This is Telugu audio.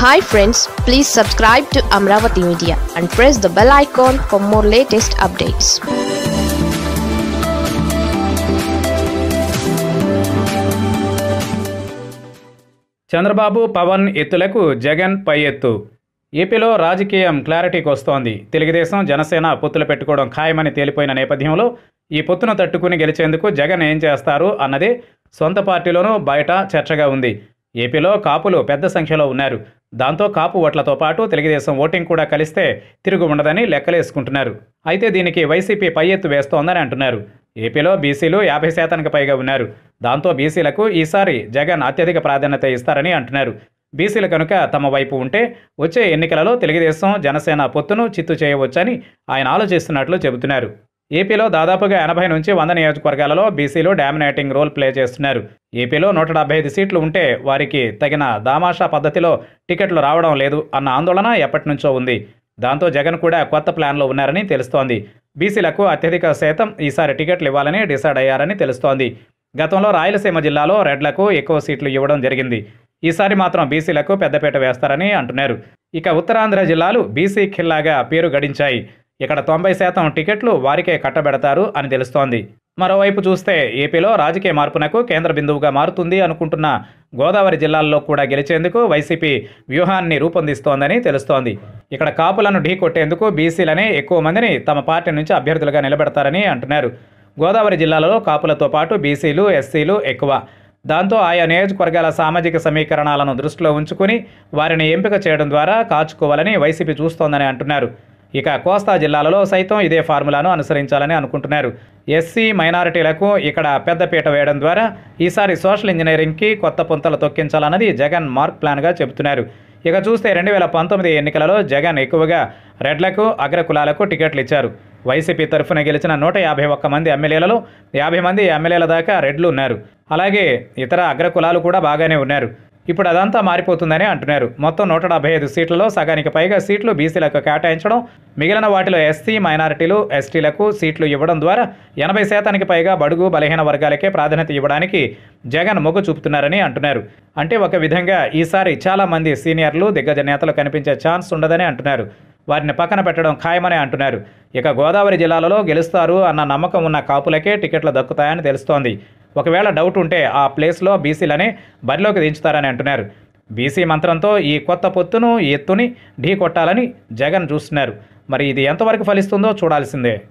hi friends please subscribe to Amaravati media and press the bell icon for more latest updates Chandrababu Pavan ఎత్తులకు జగన్ పై ఎత్తు ఏపీలో రాజకీయం క్లారిటీకి వస్తోంది తెలుగుదేశం జనసేన పొత్తులు పెట్టుకోవడం ఖాయమని తేలిపోయిన నేపథ్యంలో ఈ పొత్తును తట్టుకుని గెలిచేందుకు జగన్ ఏం చేస్తారు అన్నదే సొంత పార్టీలోనూ బయట చర్చగా ఉంది ఏపీలో కాపులు పెద్ద సంఖ్యలో ఉన్నారు దాంతో కాపు ఓట్లతో పాటు తెలుగుదేశం ఓటింగ్ కూడా కలిస్తే తిరుగు ఉండదని లెక్కలేసుకుంటున్నారు అయితే దీనికి వైసీపీ పై ఎత్తు వేస్తోందని అంటున్నారు ఏపీలో బీసీలు యాభై శాతానికి పైగా ఉన్నారు దాంతో బీసీలకు ఈసారి జగన్ అత్యధిక ప్రాధాన్యత ఇస్తారని అంటున్నారు బీసీలు కనుక తమ వైపు ఉంటే వచ్చే ఎన్నికలలో తెలుగుదేశం జనసేన పొత్తును చిత్తు చేయవచ్చని ఆయన ఆలోచిస్తున్నట్లు చెబుతున్నారు ఏపీలో దాదాపుగా ఎనభై నుంచి వంద నియోజకవర్గాలలో బీసీలు డామినేటింగ్ రోల్ ప్లే చేస్తున్నారు ఏపీలో నూట డెబ్బై ఐదు సీట్లు ఉంటే వారికి తగిన దామాషా పద్ధతిలో టికెట్లు రావడం లేదు అన్న ఆందోళన ఎప్పటి నుంచో ఉంది దాంతో జగన్ కూడా కొత్త ప్లాన్లో ఉన్నారని తెలుస్తోంది బీసీలకు అత్యధిక శాతం ఈసారి టికెట్లు ఇవ్వాలని డిసైడ్ అయ్యారని తెలుస్తోంది గతంలో రాయలసీమ జిల్లాలో రెడ్లకు ఎక్కువ సీట్లు ఇవ్వడం జరిగింది ఈసారి మాత్రం బీసీలకు పెద్దపీట వేస్తారని అంటున్నారు ఇక ఉత్తరాంధ్ర జిల్లాలు బీసీ ఖిల్లాగా పేరు గడించాయి ఇక్కడ తొంభై శాతం టికెట్లు వారికే కట్టబెడతారు అని తెలుస్తోంది మరోవైపు చూస్తే ఏపీలో రాజకీయ మార్పునకు కేంద్ర బిందువుగా మారుతుంది అనుకుంటున్న గోదావరి జిల్లాల్లో కూడా గెలిచేందుకు వైసీపీ వ్యూహాన్ని రూపొందిస్తోందని తెలుస్తోంది ఇక్కడ కాపులను ఢీకొట్టేందుకు బీసీలనే ఎక్కువ మందిని తమ పార్టీ నుంచి అభ్యర్థులుగా నిలబెడతారని అంటున్నారు గోదావరి జిల్లాలో కాపులతో పాటు బీసీలు ఎస్సీలు ఎక్కువ దాంతో ఆయా నియోజకవర్గాల సామాజిక సమీకరణాలను దృష్టిలో ఉంచుకుని వారిని ఎంపిక చేయడం ద్వారా కాచుకోవాలని వైసీపీ చూస్తోందని అంటున్నారు ఇక కోస్తా జిల్లాలలో సైతం ఇదే ఫార్ములాను అనుసరించాలని అనుకుంటున్నారు ఎస్సీ మైనారిటీలకు ఇక్కడ పెద్దపీట వేయడం ద్వారా ఈసారి సోషల్ ఇంజనీరింగ్కి కొత్త పుంతలు తొక్కించాలన్నది జగన్ మార్క్ ప్లాన్గా చెబుతున్నారు ఇక చూస్తే రెండు వేల పంతొమ్మిది ఎన్నికలలో జగన్ ఎక్కువగా రెడ్లకు అగ్రకులాలకు టికెట్లు ఇచ్చారు వైసీపీ తరఫున గెలిచిన నూట యాభై ఒక్క మంది ఎమ్మెల్యేలలో యాభై మంది ఎమ్మెల్యేల దాకా రెడ్లు ఉన్నారు అలాగే ఇతర అగ్రకులాలు కూడా బాగానే ఉన్నారు ఇప్పుడు అదంతా మారిపోతుందని అంటున్నారు మొత్తం నూట డెబ్బై ఐదు సీట్లలో సగానికి పైగా సీట్లు బీసీలకు కేటాయించడం మిగిలిన వాటిలో ఎస్సీ మైనారిటీలు ఎస్టీలకు సీట్లు ఇవ్వడం ద్వారా ఎనభై శాతానికి పైగా బడుగు బలహీన వర్గాలకే ప్రాధాన్యత ఇవ్వడానికి జగన్ మొగ్గు చూపుతున్నారని అంటున్నారు అంటే ఒక విధంగా ఈసారి చాలా మంది సీనియర్లు దిగ్గజ నేతలు కనిపించే ఛాన్స్ ఉండదని అంటున్నారు వారిని పక్కన పెట్టడం ఖాయమని అంటున్నారు ఇక గోదావరి జిల్లాలలో గెలుస్తారు అన్న నమ్మకం ఉన్న కాపులకే టికెట్లు దక్కుతాయని తెలుస్తోంది ఒకవేళ డౌట్ ఉంటే ఆ ప్లేస్లో బీసీలనే బరిలోకి దించుతారని అంటున్నారు బీసీ మంత్రంతో ఈ కొత్త పొత్తును ఈ ఎత్తుని ఢీ కొట్టాలని జగన్ చూస్తున్నారు మరి ఇది ఎంతవరకు ఫలిస్తుందో చూడాల్సిందే